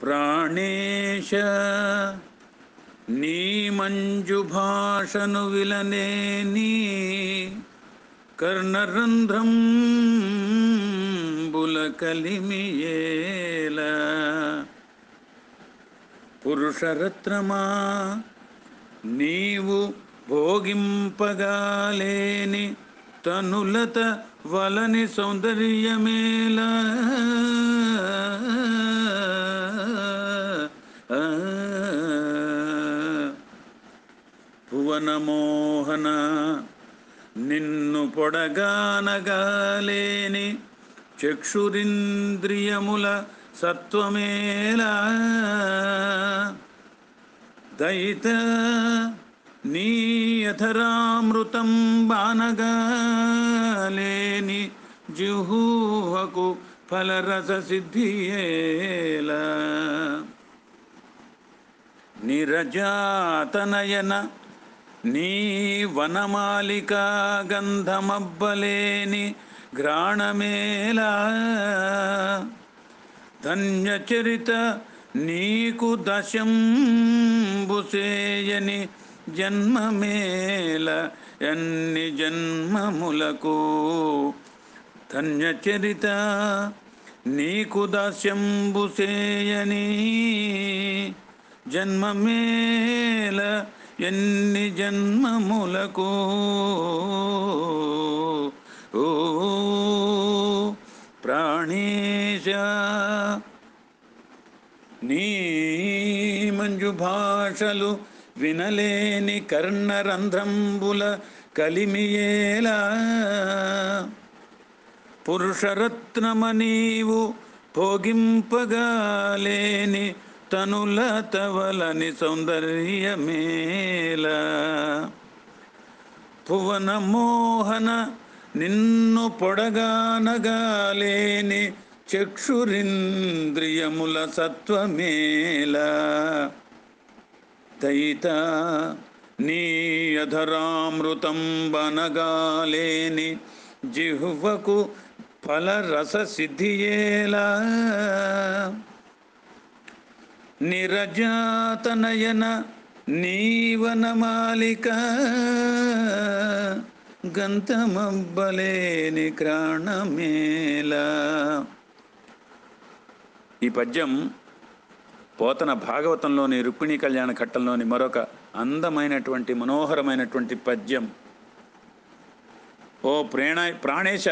ప్రాణేశ నీ మంజు భాషను విలనేని కర్ణరంధ్రం బుల కలిమియేల పురుషరత్నమా నీవు భోగింపగాలేని తనులత వలని సౌందర్యమేలా భువనమోహన నిన్ను పొడగానగాలేని చక్షురింద్రియముల సత్వమేలా దయిత నీయథరామృతం బానగాలేని జుహూహకు ఫలరస సిద్ధియేలా నిరజాతనయన నీ వనమాలికా గంధమబ్బలేని గ్రాణమేలా ధన్యచరిత నీకు దశంబుసేయని జన్మమేల ఎన్ని జన్మములకు ధన్యచరిత నీకు దాస్యంబుసేయని జన్మమేల ఎన్ని జన్మములకు ఓ ప్రాణేశ నీ మంజు భాషలు వినలేని కర్ణరంధ్రంబుల కలిమియేలా పురుషరత్నమ నీవు భోగింపగాలేని తనుల తవలని సౌందర్యమేల భువన మోహన నిన్ను పొడగానగాలేని చక్షురింద్రియముల సత్వమేల దయిత నీ అధరామృతం బనగాలేని జిహ్వకు ఫలరస సిద్ధియేలా నిరజాతనయన నీవనమాలిక గంతమబ్బలేని క్రాణమేలా ఈ పద్యం పోతన భాగవతంలోని రుక్మిణీ కళ్యాణ ఘట్టంలోని మరొక అందమైనటువంటి మనోహరమైనటువంటి పద్యం ఓ ప్రేణ ప్రాణేశ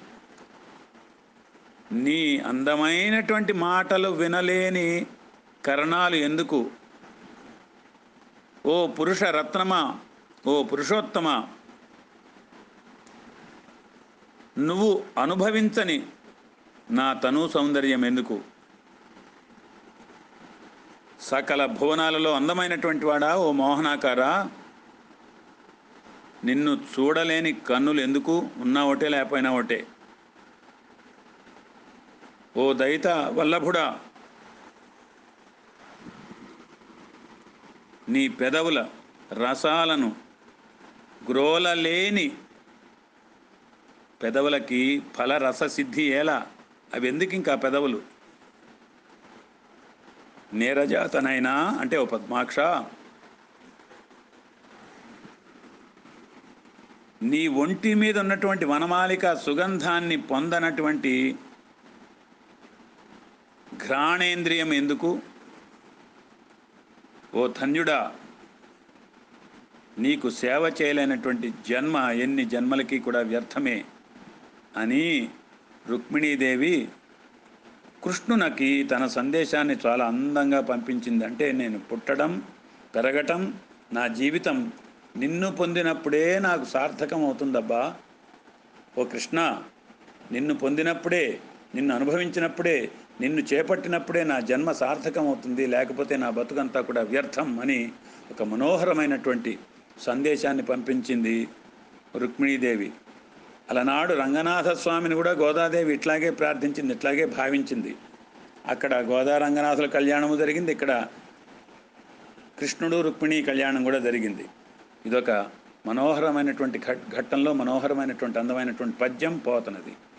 నీ అందమైనటువంటి మాటలు వినలేని కరణాలు ఎందుకు ఓ పురుష రత్నమా ఓ పురుషోత్తమ నువ్వు అనుభవించని నా తను సౌందర్యం ఎందుకు సకల భువనాలలో అందమైనటువంటి వాడా ఓ మోహనాకారా నిన్ను చూడలేని కన్నులు ఎందుకు ఉన్నా ఒకటే లేకపోయినా ఒకటే ఓ దయిత వల్లభుడా నీ పెదవుల రసాలను గ్రోలలేని పెదవులకి ఫలరస సిద్ధి ఎలా అవి ఎందుకు ఇంకా పెదవులు నీరజాతనైనా అంటే ఓ పద్మాక్ష నీ ఒంటి మీద ఉన్నటువంటి వనమాలిక సుగంధాన్ని పొందనటువంటి ఘ్రాణేంద్రియం ఎందుకు ఓ ధన్యుడా నీకు సేవ చేయలేనటువంటి జన్మ ఎన్ని జన్మలకి కూడా వ్యర్థమే అని రుక్మిణీదేవి కృష్ణునకి తన సందేశాన్ని చాలా అందంగా పంపించింది అంటే నేను పుట్టడం పెరగటం నా జీవితం నిన్ను పొందినప్పుడే నాకు సార్థకం అవుతుందబ్బా ఓ కృష్ణ నిన్ను పొందినప్పుడే నిన్ను అనుభవించినప్పుడే నిన్ను చేపట్టినప్పుడే నా జన్మ సార్థకం అవుతుంది లేకపోతే నా బతుకంతా కూడా వ్యర్థం అని ఒక మనోహరమైనటువంటి సందేశాన్ని పంపించింది రుక్మిణీదేవి అలనాడు రంగనాథ స్వామిని కూడా గోదాదేవి ఇట్లాగే ప్రార్థించింది ఇట్లాగే భావించింది అక్కడ గోదా రంగనాథుల కళ్యాణము జరిగింది ఇక్కడ కృష్ణుడు రుక్మిణి కళ్యాణం కూడా జరిగింది ఇదొక మనోహరమైనటువంటి ఘట్ ఘట్టంలో మనోహరమైనటువంటి అందమైనటువంటి పద్యం పోతనది